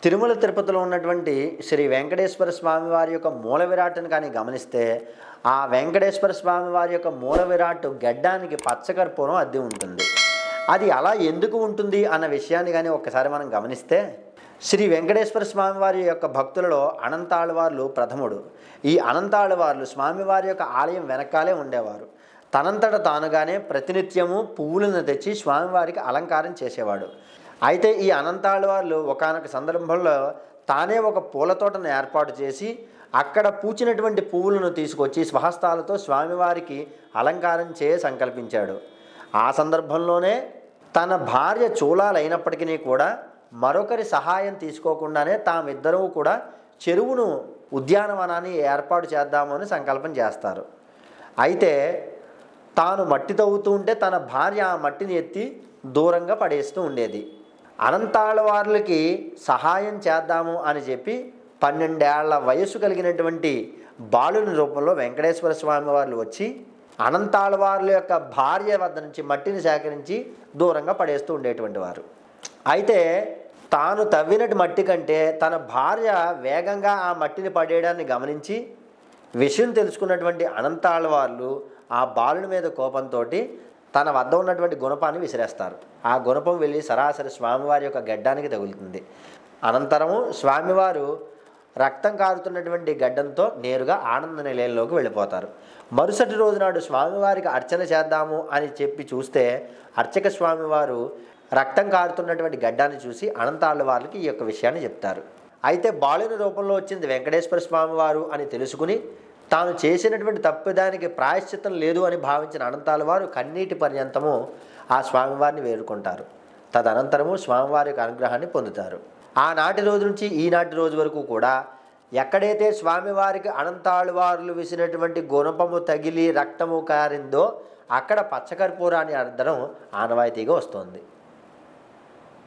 తిరుమల తిరుపతిలో ఉన్నటువంటి శ్రీ వెంకటేశ్వర స్వామి వారి యొక్క మూల విరాట్ని కానీ గమనిస్తే ఆ వెంకటేశ్వర స్వామి వారి యొక్క మూల విరాట్ గడ్డానికి పచ్చకర్పూరం అద్దె ఉంటుంది అది అలా ఎందుకు ఉంటుంది అన్న విషయాన్ని కానీ ఒక్కసారి మనం గమనిస్తే శ్రీ వెంకటేశ్వర స్వామి వారి యొక్క భక్తులలో అనంతాళ్ళవార్లు ప్రథముడు ఈ అనంతాళ్ళవార్లు స్వామివారి యొక్క ఆలయం వెనకాలే ఉండేవారు తనంతట తానుగానే ప్రతినిత్యము పువ్వులను తెచ్చి స్వామివారికి అలంకారం చేసేవాడు అయితే ఈ అనంతాళ్ళవార్లు ఒకనొక సందర్భంలో తానే ఒక పూల తోటను ఏర్పాటు చేసి అక్కడ పూచినటువంటి పువ్వులను తీసుకొచ్చి స్వహస్తాలతో స్వామివారికి అలంకారం చేయ సంకల్పించాడు ఆ సందర్భంలోనే తన భార్య చూలాలైనప్పటికీ కూడా మరొకరి సహాయం తీసుకోకుండానే తామిద్దరూ కూడా చెరువును ఉద్యానవనాన్ని ఏర్పాటు చేద్దామని సంకల్పం చేస్తారు అయితే తాను మట్టి తవ్వుతూ ఉంటే తన భార్య ఆ మట్టిని ఎత్తి దూరంగా పడేస్తూ ఉండేది అనంతాళ్ళ వార్లకి సహాయం చేద్దాము అని చెప్పి పన్నెండేళ్ల వయస్సు కలిగినటువంటి బాలుని రూపంలో వెంకటేశ్వర స్వామి వారు వచ్చి అనంతాళ్ళవార్ల యొక్క భార్య వద్ద నుంచి మట్టిని సేకరించి దూరంగా పడేస్తూ ఉండేటువంటి వారు అయితే తాను తవ్వినట్టు మట్టి కంటే తన భార్య వేగంగా ఆ మట్టిని పడేయడాన్ని గమనించి విషయం తెలుసుకున్నటువంటి అనంతాళ్ళవార్లు ఆ బాలుని మీద కోపంతో తన వద్ద ఉన్నటువంటి గుణపాన్ని విసిరేస్తారు ఆ గుణపం వెళ్ళి సరాసరి స్వామివారి యొక్క గడ్డానికి తగులుతుంది అనంతరము స్వామివారు రక్తం కారుతున్నటువంటి గడ్డంతో నేరుగా ఆనంద నిలయంలోకి వెళ్ళిపోతారు మరుసటి రోజు నాడు స్వామివారికి అర్చన చేద్దాము అని చెప్పి చూస్తే అర్చక స్వామివారు రక్తం కారుతున్నటువంటి గడ్డాన్ని చూసి అనంతాళ్ళ వారికి ఈ యొక్క విషయాన్ని చెప్తారు అయితే బాలుని రూపంలో వచ్చింది వెంకటేశ్వర స్వామి వారు అని తెలుసుకుని తాను చేసినటువంటి తప్పిదానికి ప్రాయశ్చిత్తం లేదు అని భావించిన అనంతాల వారు కన్నీటి పర్యంతము ఆ స్వామివారిని వేడుకుంటారు తదనంతరము స్వామివారి యొక్క అనుగ్రహాన్ని పొందుతారు ఆనాటి రోజు నుంచి ఈనాటి రోజు వరకు కూడా ఎక్కడైతే స్వామివారికి అనంతాళ్ళవారులు విసినటువంటి గుణపము తగిలి రక్తము కారిందో అక్కడ పచ్చకర్పూరాన్ని అర్థం ఆనవాయితీగా వస్తుంది